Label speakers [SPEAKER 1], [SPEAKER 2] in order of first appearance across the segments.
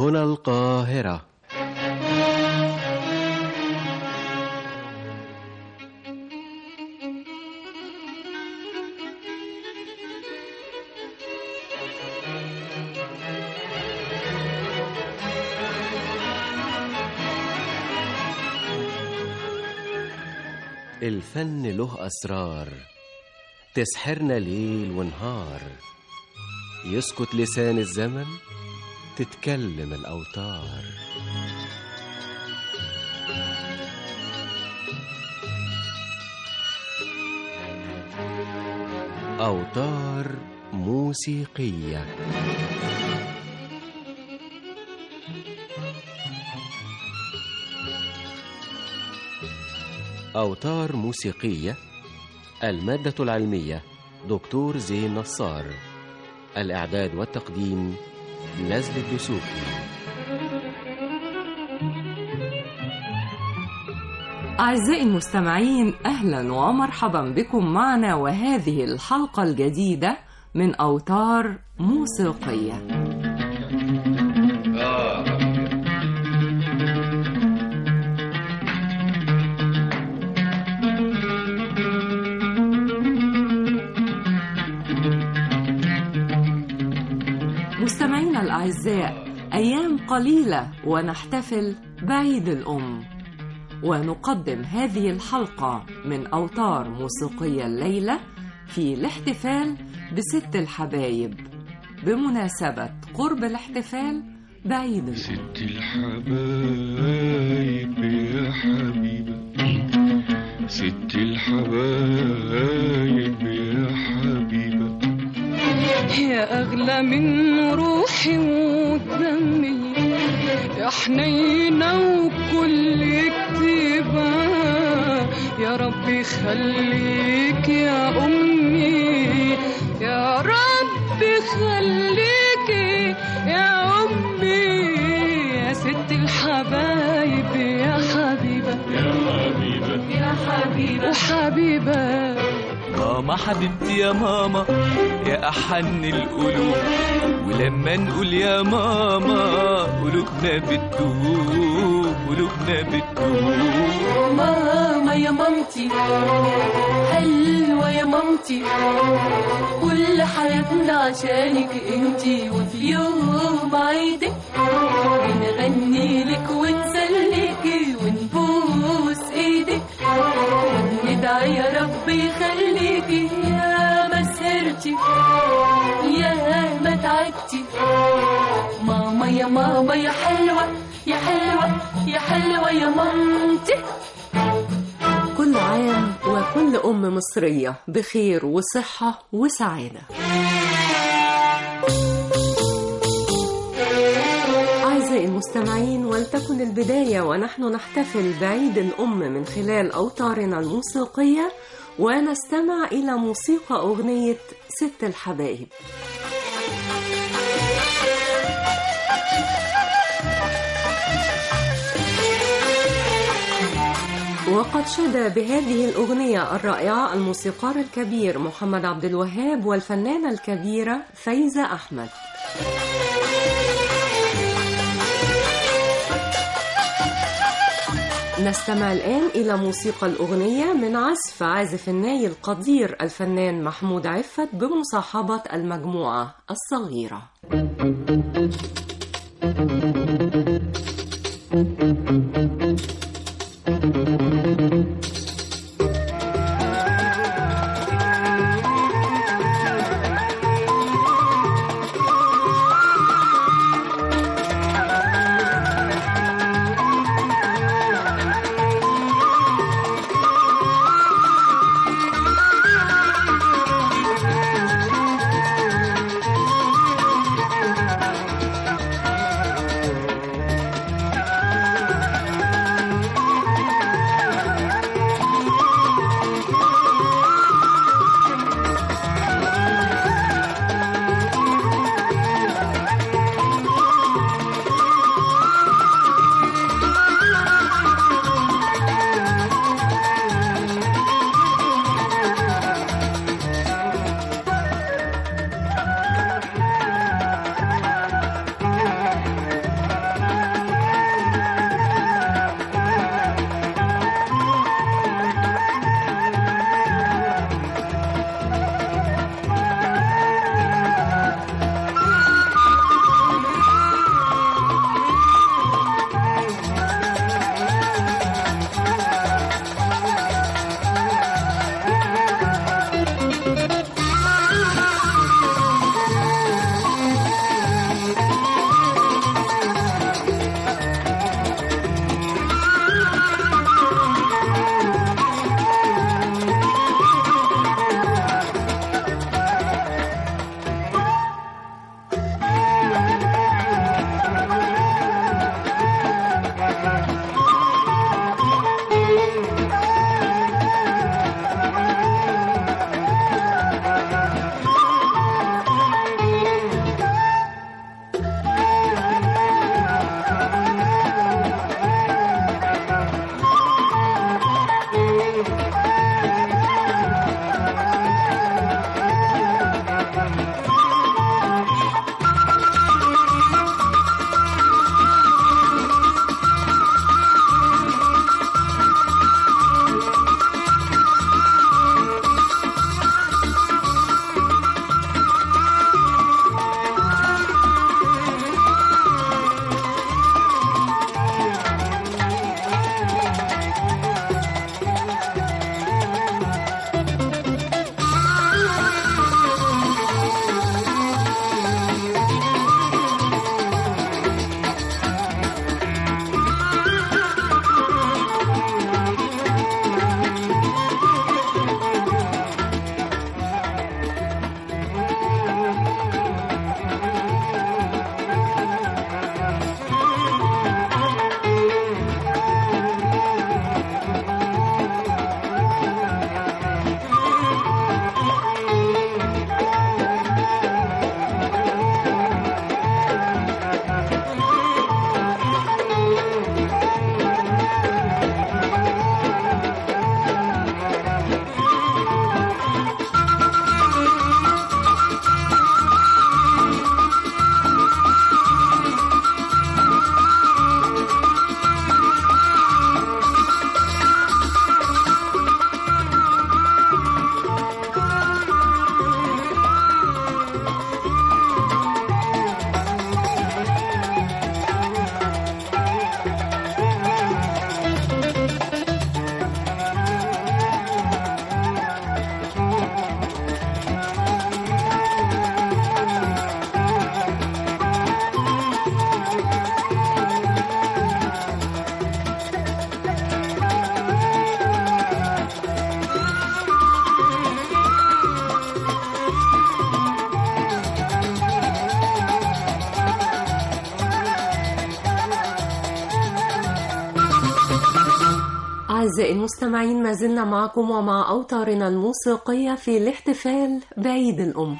[SPEAKER 1] هنا القاهرة الفن له أسرار تسحرنا ليل ونهار يسكت لسان الزمن تتكلم الأوتار أوتار موسيقية أوتار موسيقية المادة العلمية دكتور زين نصار الإعداد والتقديم نزل الدسوقي
[SPEAKER 2] أعزائي المستمعين أهلا ومرحبا بكم معنا وهذه الحلقة الجديدة من أوتار موسيقية مستمعينا الأعزاء أيام قليلة ونحتفل بعيد الأم ونقدم هذه الحلقة من أوتار موسيقية الليلة في الاحتفال بست الحبايب بمناسبة قرب الاحتفال بعيد الأم
[SPEAKER 3] ست الحبايب يا حبيبة ست الحبايب يا حبيبة
[SPEAKER 4] يا أغلى من روحي ودمي يا حنينة وكل كتيبة يا ربي خليك يا أمي يا ربي خليك يا أمي يا ست الحبايب يا حبيبة
[SPEAKER 3] يا حبيبة
[SPEAKER 4] يا حبيبة وحبيبة
[SPEAKER 5] ماما حبيبتي يا ماما يا أحن القلوب ولما نقول يا ماما قلوبنا بتدوب قلوبنا بتدوب
[SPEAKER 6] ماما يا مامتي حلوة يا مامتي كل حياتنا عشانك انتي وفي يوم عيدك بنغني لك ونسليكي ونبوس ايدك وندعي يا رب يخليكي يا مسهرتي يا ما تعبتي ماما يا ماما يا حلوة يا حلوة يا حلوة يا مامتي
[SPEAKER 2] كل عام وكل أم مصرية بخير وصحة وسعادة أعزائي المستمعين ولتكن البداية ونحن نحتفل بعيد الأم من خلال أوتارنا الموسيقية ونستمع إلى موسيقى أغنية ست الحبايب وقد شد بهذه الأغنية الرائعة الموسيقار الكبير محمد عبد الوهاب والفنانة الكبيرة فايزة أحمد نستمع الآن إلى موسيقى الأغنية من عزف عازف الناي القدير الفنان محمود عفت بمصاحبة المجموعة الصغيرة أعزائي المستمعين ما زلنا معكم ومع أوتارنا الموسيقية في الاحتفال بعيد الأم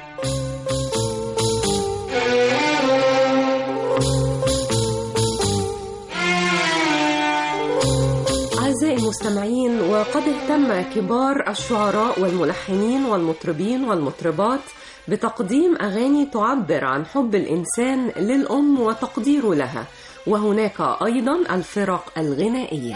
[SPEAKER 2] أعزائي المستمعين وقد اهتم كبار الشعراء والملحنين والمطربين والمطربات بتقديم أغاني تعبر عن حب الإنسان للأم وتقديره لها وهناك أيضا الفرق الغنائية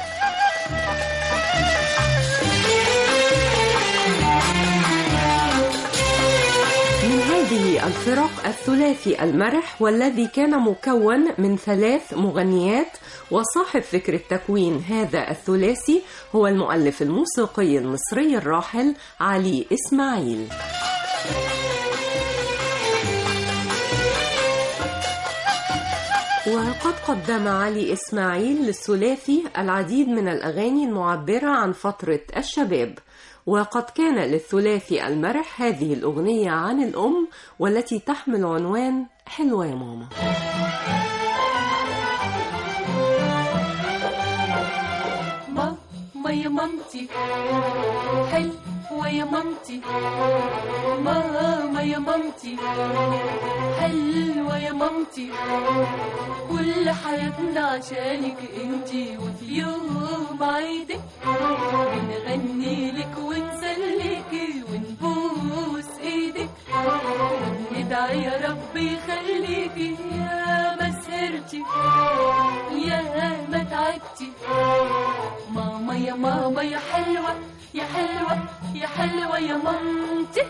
[SPEAKER 2] من هذه الفرق الثلاثي المرح والذي كان مكون من ثلاث مغنيات وصاحب فكرة تكوين هذا الثلاثي هو المؤلف الموسيقي المصري الراحل علي إسماعيل وقد قدم علي إسماعيل للثلاثي العديد من الأغاني المعبرة عن فترة الشباب وقد كان للثلاثي المرح هذه الأغنية عن الأم والتي تحمل عنوان حلوة يا ماما
[SPEAKER 6] ماما يا مامتي حلوة يا مامتي ماما يا مامتي حلوة يا مامتي كل حياتنا عشانك انتي وفي يوم عيدك بنغني لك ونسليكي ونبوس ايدك وندعي يا رب يخليكي يا ما سهرتي يا ما تعبتي ماما يا ماما يا حلوة يا حلوة يا حلوة يا مامتي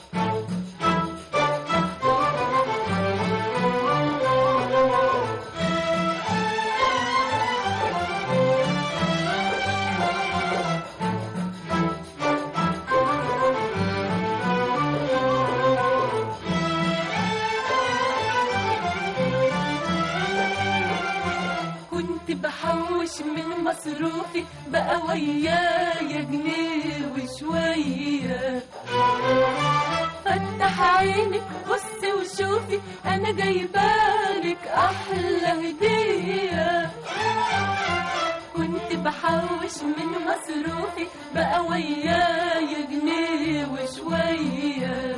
[SPEAKER 6] كنت بحوش من مصروفي بقى ويايا جنيه وشوية فتح عينك بصي وشوفي انا جايبالك احلى هدية كنت بحوش من مصروفي بقى ويايا جنيه وشوية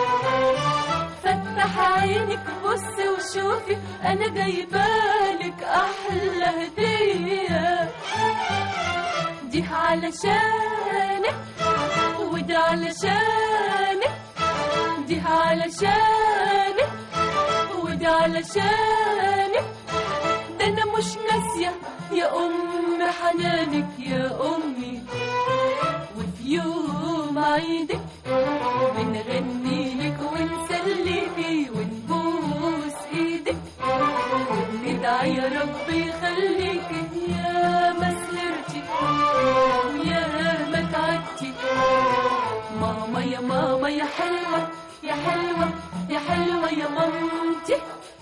[SPEAKER 6] فتح عينك بصي وشوفي انا جايبالك احلى هديه دي علشانك وده علشانك دي علشانك وده علشانك ده انا مش ناسيه يا ام حنانك يا امي وفي يوم عيدك بنغني لك ونسليكي ونبوس ايدك وندعي يا رب يخليكي يا ما سهرتي ويا ما تعبتي ماما يا ماما يا حلوة يا حلوة يا حلوة يا مامتي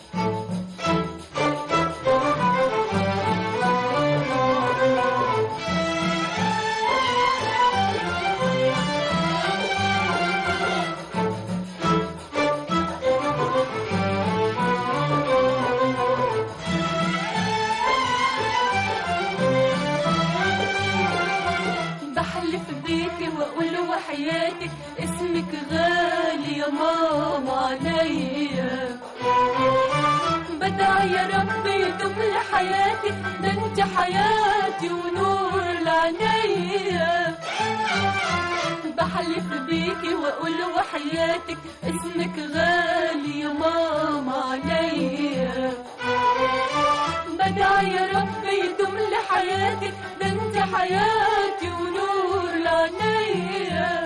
[SPEAKER 6] بحلف بيكي واقول وحياتك اسمك غالي يا ماما عليا بدعي يا رب يدوم لحياتك ده انت حياتي ونور لعينيا بحلف بيكي واقول وحياتك اسمك غالي يا ماما عليا بدعي يا رب يدوم لحياتك ده انت حياتي ونور لعينيا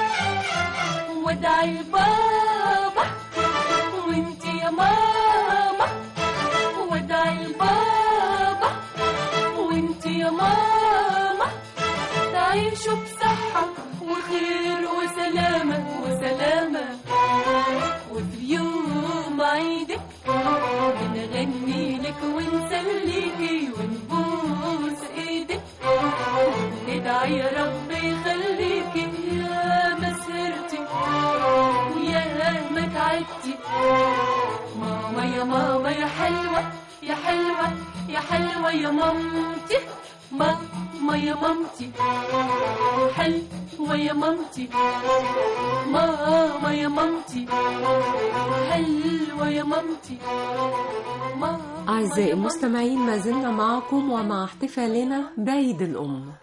[SPEAKER 6] وادعي لبابا وانت يا ماما وادعي لبابا وانت يا ماما تعيشوا بصحة وخير وسلامة وسلامة وفي يوم عيدك بنغني لك ونسليكي ونبوس ايدك ندعي يا رب يخليكي يا ما سهرتي ويا ما تعبتي ماما يا ماما يا حلوة حلوة يا حلوة يا حلوة يا مامتي ماما يا مامتي حلوة يا مامتي ماما يا مامتي حلوة يا مامتي ماما
[SPEAKER 2] أعزائي
[SPEAKER 6] يا
[SPEAKER 2] المستمعين ما زلنا معكم ومع احتفالنا بعيد الأم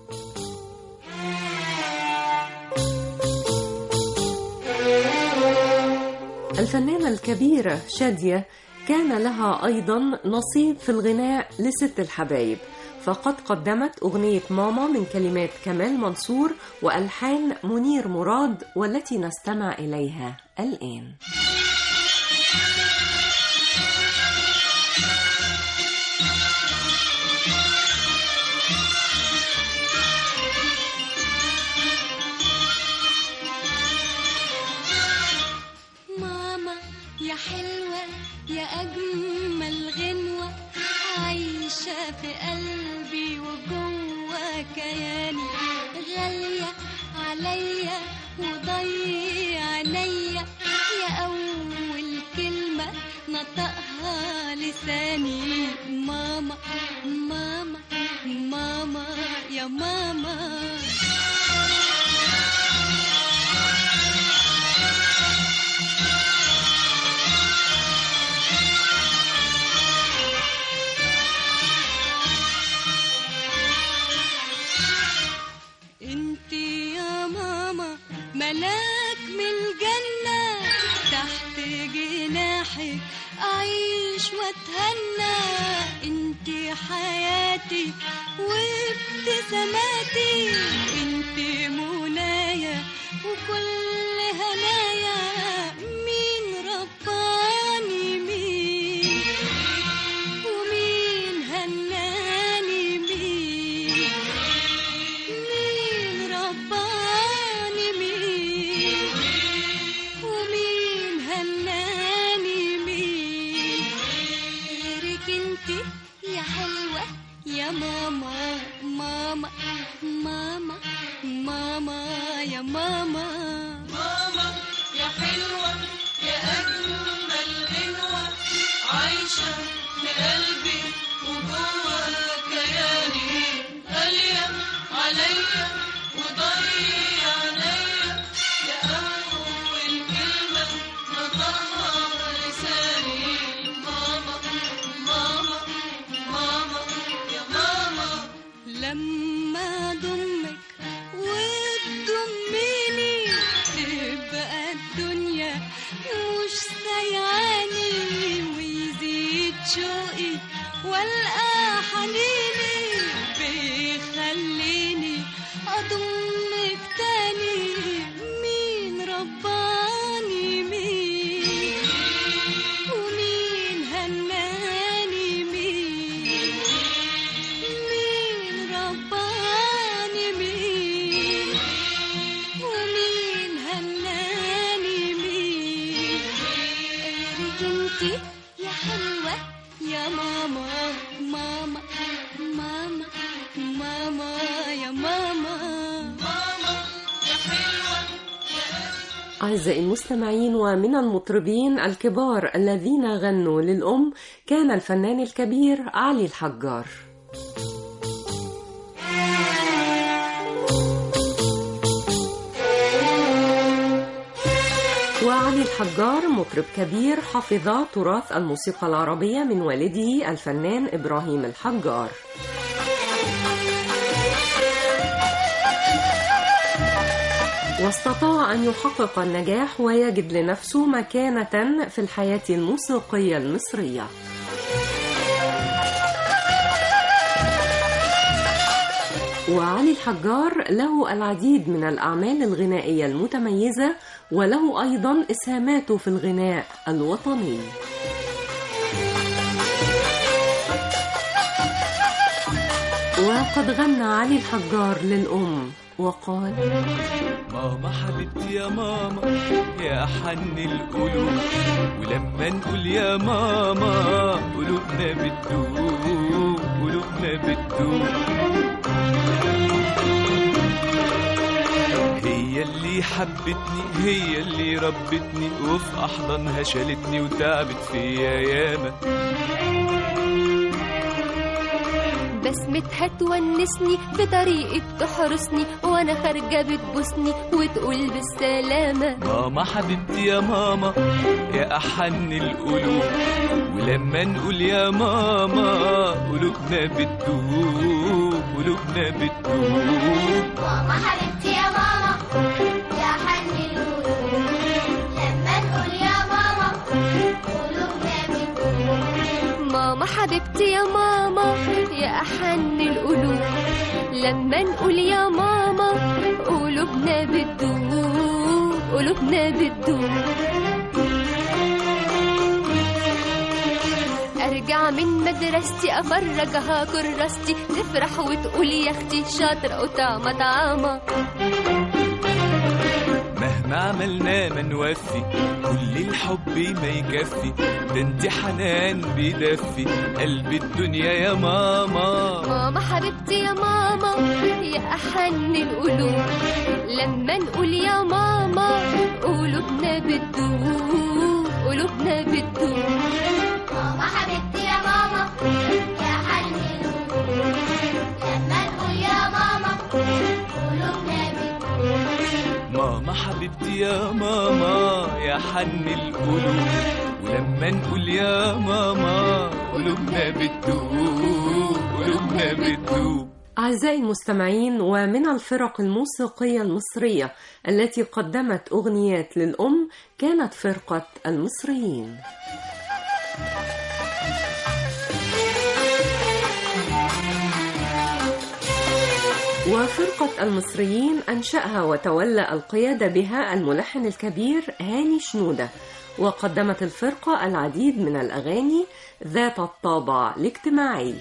[SPEAKER 2] الفنانة الكبيرة شادية كان لها أيضا نصيب في الغناء لست الحبايب فقد قدمت أغنية ماما من كلمات كمال منصور وألحان منير مراد والتي نستمع إليها الآن
[SPEAKER 7] ماما يا حلوة يا أجمل غنوة عايشة في قلبي وجوه كياني غالية عليا وضي عينيا يا أول كلمة نطقها لساني ماما ماما ماما يا ماما انت يا ماما ملاك من الجنة تحت جناحك أعيش وأتهنى انت حياتي وابتساماتي انت منايا وكل هنايا مين رباني مين ومين هناني مين مين رباني مين ومين هناني مين غيرك انت يا حلوة يا ماما ماما ماما ماما يا ماما
[SPEAKER 6] ماما يا حلوة يا أجمل غنوة عايشة في قلبي وجوه كياني غالية عليا وضيع عليا يا أول كلمة نطقها لساني ماما ماما ماما يا ماما
[SPEAKER 7] لما ضمك وتضميني تبقى الدنيا مش سيعاني ويزيد شوقي والقى حنيني بيخليني اضمك تاني مين رباني مين ومين هناني مين مين رباني مين ومين هناني مين غيرك انتي يا حلوة يا ماما ماما ماما ماما يا ماما
[SPEAKER 6] ماما يا حلوة
[SPEAKER 2] أعزائي المستمعين ومن المطربين الكبار الذين غنوا للأم كان الفنان الكبير علي الحجار وعلي الحجار مطرب كبير حفظ تراث الموسيقى العربية من والده الفنان إبراهيم الحجار واستطاع أن يحقق النجاح ويجد لنفسه مكانة في الحياة الموسيقية المصرية وعلي الحجار له العديد من الأعمال الغنائية المتميزة وله أيضا إسهاماته في الغناء الوطني وقد غنى علي الحجار للأم وقال
[SPEAKER 5] ماما حبيبتي يا ماما يا حن القلوب ولما نقول يا ماما قلوبنا بتدوب قلوبنا بتدوب هي اللي اللي حبتني هي اللي ربتني وفي أحضانها شالتني وتعبت فيا ياما
[SPEAKER 7] بسمتها تونسني بطريقة تحرسني وانا خارجة بتبوسني وتقول بالسلامة
[SPEAKER 5] ماما حبيبتي يا ماما يا أحن القلوب ولما نقول يا ماما قلوبنا بتدوب قلوبنا بتدوب
[SPEAKER 8] ماما حبيبتي يا ماما يا حن القلوب لما نقول يا ماما قلوبنا بتدوب
[SPEAKER 7] ماما حبيبتي يا ماما يا أحن القلوب لما نقول يا ماما قلوبنا بتدوب قلوبنا بتدوب ارجع من مدرستي افرجها كراستي تفرح وتقول يا اختي شاطره وطعمه طعمه
[SPEAKER 5] مهما عملنا ما نوفي كل الحب ما يكفي ده انت حنان بيدفي قلب الدنيا يا ماما
[SPEAKER 7] ماما حبيبتي يا ماما يا أحن القلوب لما نقول يا ماما قلوبنا بتدوب قلوبنا بتدوب
[SPEAKER 8] ماما حبيبتي يا ماما يا حن القلوب لما نقول يا ماما قلوبنا بتدوب
[SPEAKER 5] ماما حبيبتي يا ماما يا حن القلوب ولما نقول يا ماما قلوبنا بتدوب قلوبنا بتدوب
[SPEAKER 2] أعزائي المستمعين ومن الفرق الموسيقية المصرية التي قدمت أغنيات للأم كانت فرقة المصريين وفرقة المصريين أنشأها وتولى القيادة بها الملحن الكبير هاني شنودة وقدمت الفرقة العديد من الأغاني ذات الطابع الاجتماعي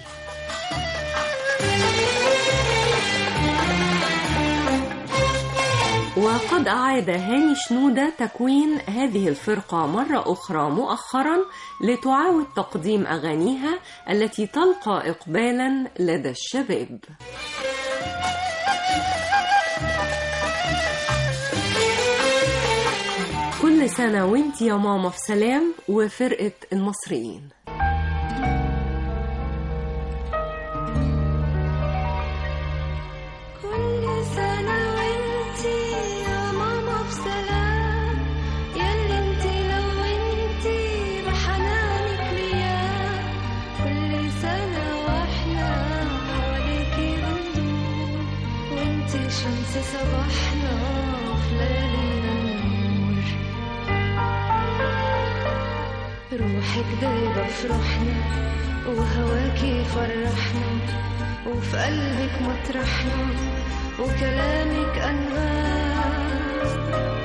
[SPEAKER 2] وقد أعاد هاني شنودة تكوين هذه الفرقة مرة أخرى مؤخرا لتعاود تقديم أغانيها التي تلقى إقبالا لدى الشباب كل سنة وانت يا ماما في سلام وفرقة المصريين
[SPEAKER 7] كل سنة وانتي يا ماما في سلام ياللي انتي لو انتي بحنانك ليا كل سنة واحنا حواليكي بندور وانتي شمس صباحنا في ليالينا النور روحك دايبة في روحنا وهواكي فرحنا وفي قلبك مطرحنا وكلامك أنغام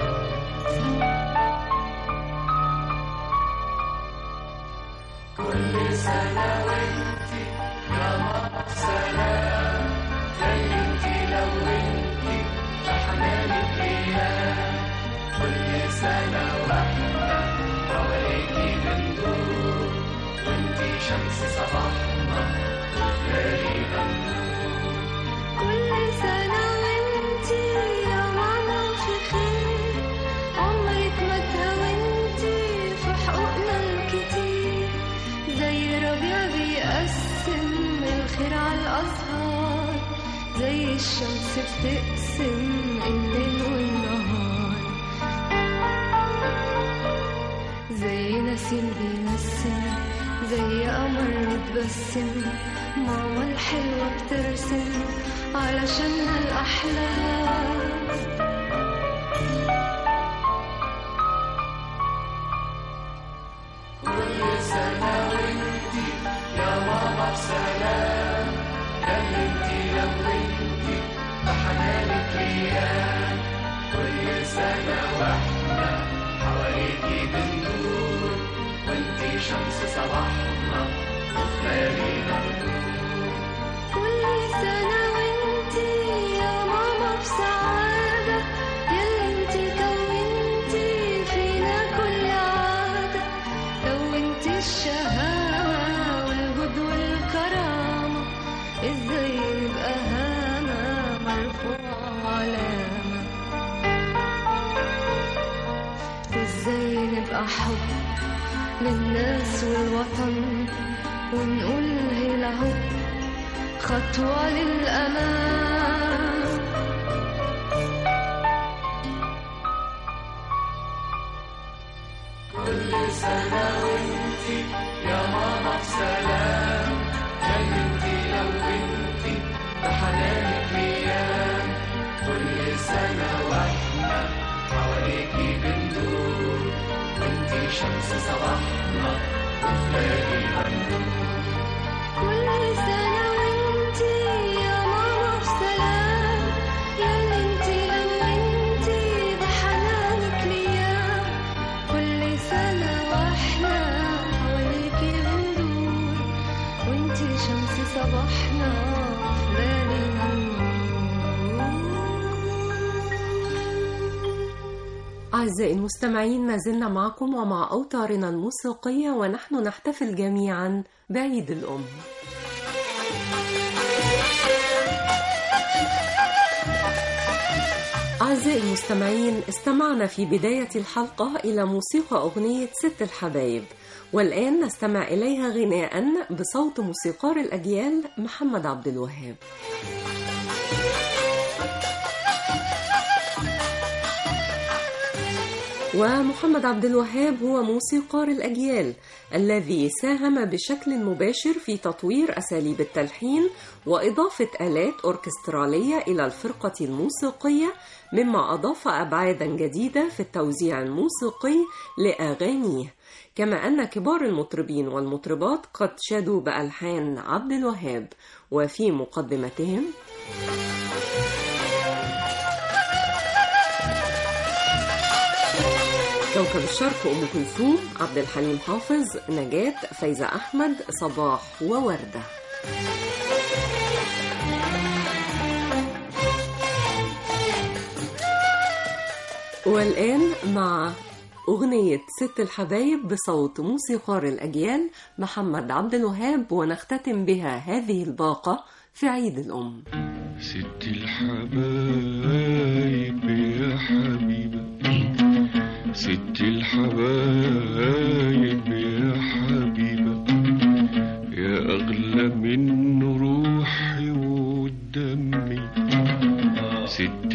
[SPEAKER 7] كل سنة وانتي يا ماما في خير عمرك ما تهونتي في حقوقنا الكتير زي ربيع بيقسم الخير على الأزهار زي الشمس بتقسم الليل والنهار زي نسيم بينسم زي قمر متبسم ماما الحلوة بترسم علشاننا الأحلام كل سنة وانتي يا ماما بسعادة ياللي انتي كونتي فينا كل عادة كونتي الشهامة والجود والكرامة ازاي نبقى هامة مرفوعة علامة
[SPEAKER 4] يبقى حب للناس والوطن ونقول هلا هو خطوة للأمام كل سنة وانتي يا ماما بسلام يا اللي انتي لونتي بحنانك ليام كل سنة واحنا حواليكي بندور وانتي شمس صباحنا في بالنا
[SPEAKER 2] أعزائي المستمعين ما زلنا معكم ومع أوتارنا الموسيقية ونحن نحتفل جميعا بعيد الأم أعزائي المستمعين استمعنا في بداية الحلقة إلى موسيقى أغنية ست الحبايب والآن نستمع إليها غناء بصوت موسيقار الأجيال محمد عبد الوهاب ومحمد عبد الوهاب هو موسيقار الأجيال الذي ساهم بشكل مباشر في تطوير أساليب التلحين وإضافة آلات أوركسترالية إلى الفرقة الموسيقية مما أضاف أبعادا جديدة في التوزيع الموسيقي لأغانيه كما أن كبار المطربين والمطربات قد شادوا بألحان عبد الوهاب وفي مقدمتهم كوكب الشرق أم كلثوم عبد الحليم حافظ نجاة فايزة أحمد صباح ووردة والآن مع أغنية ست الحبايب بصوت موسيقار الأجيال محمد عبد الوهاب ونختتم بها هذه الباقة في عيد الأم
[SPEAKER 3] ست الحبايب يا حبيبة ست الحبايب يا حبيبة يا أغلى من روحي ودمي ست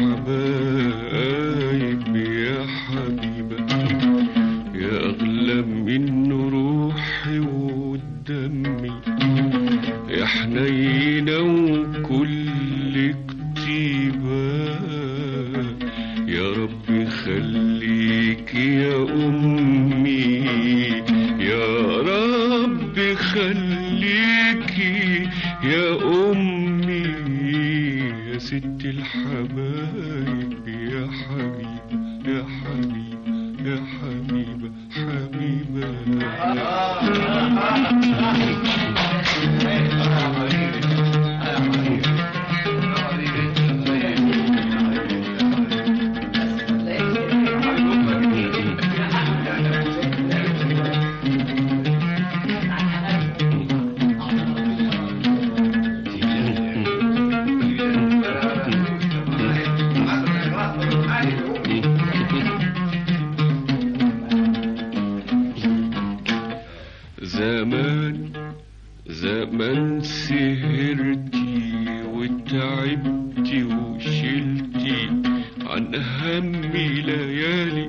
[SPEAKER 3] الحبايب يا حبيبة يا أغلى من روحي ودمي يا حنينة وكل كتيبة يا رب خليك يا أمي يا رب خليك يا أمي يا ست الحبايب يا حبيبة يا حبيبة يا حبيبة حبيبة زمان زمان سهرتي وتعبتي وشلتي عن همي ليالي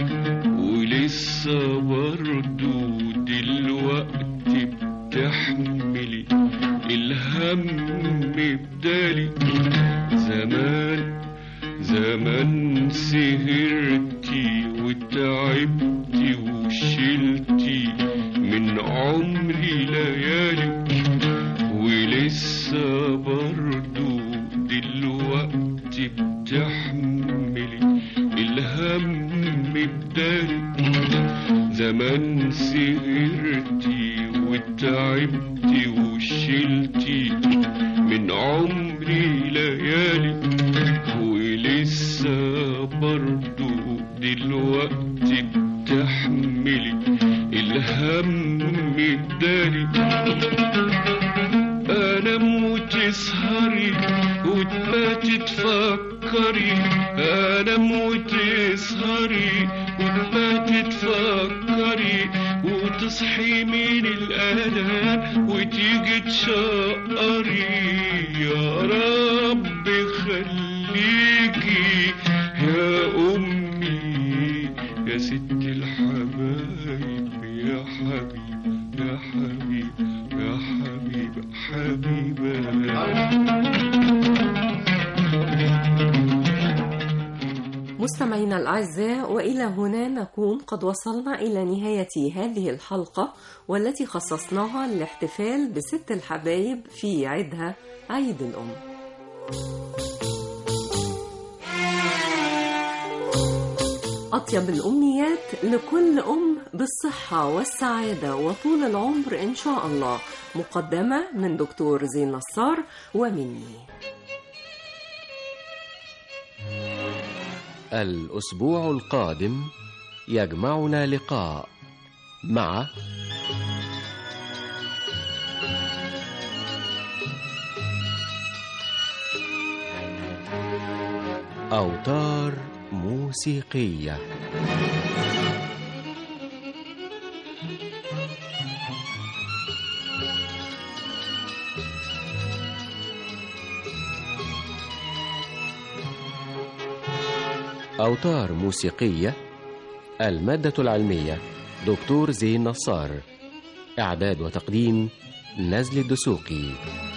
[SPEAKER 3] ولسه برضو دلوقتي بتحملي الهم بدالي زمان زمان سهرتي وتعبتي وشلتي من عمري ليالي ولسه برضو دلوقتي بتحملي الهم بدالي زمان سهرتي وتعبتي وشلتي من عمري ليالي ولسه برضو دلوقتي بتحملي الهم بدالي انام وتسهري وتباتي تفكري انام وتسهري وتباتي تفكري حنان وتيجي تشقري يا رب خليكي يا أمي يا ست الحبايب يا حبيب يا حبيب يا حبيب حبيبة
[SPEAKER 2] مستمعينا الأعزاء وإلى هنا نكون قد وصلنا إلى نهاية هذه الحلقة والتي خصصناها للاحتفال بست الحبايب في عيدها عيد الأم أطيب الأمنيات لكل أم بالصحة والسعادة وطول العمر إن شاء الله مقدمة من دكتور زين نصار ومني
[SPEAKER 1] الأسبوع القادم يجمعنا لقاء مع أوتار موسيقية أوتار موسيقية المادة العلمية دكتور زين نصار إعداد وتقديم نزل الدسوقي